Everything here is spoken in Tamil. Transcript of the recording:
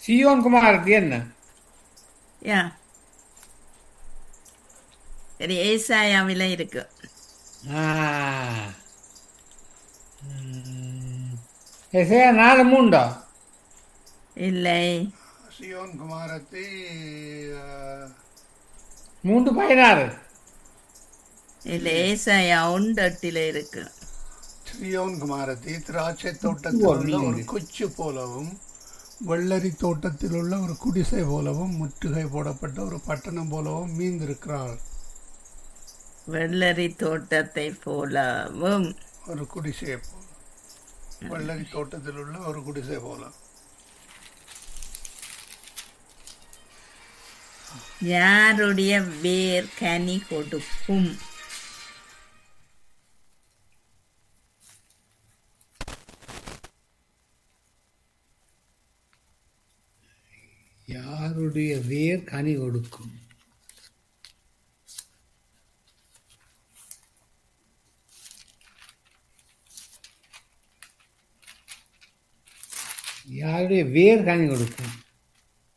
சியோன் குமாரத்தி என்ன யா சரி ஏசாயாவில இருக்கு ஆ. ம். எசையா நாலு மூண்டா இல்லை சியோன் குமாரத்தை அஹ், மூன்று பதினாறு இல்லை ஏசாயா ஒன்றட்டில இருக்கு சியோன் குமாரத்தை திராட்சை தோட்டத்தில் உள்ள ஒரு குச்சு போலவும் வெள்ளரி தோட்டத்தில் உள்ள ஒரு குடிசை போலவும் முற்றுகை போடப்பட்ட ஒரு பட்டணம் போலவும் மீந்திருக்கிறாள் வெள்ளரி தோட்டத்தை போலவும் ஒரு குடிசையை போல வெள்ளரி தோட்டத்தில் உள்ள ஒரு குடிசை போல யாருடைய வேர் கனி கொடுக்கும் யாருடைய வேர் கனி கொடுக்கும் யாருடைய வேர் கனி கொடுக்கும்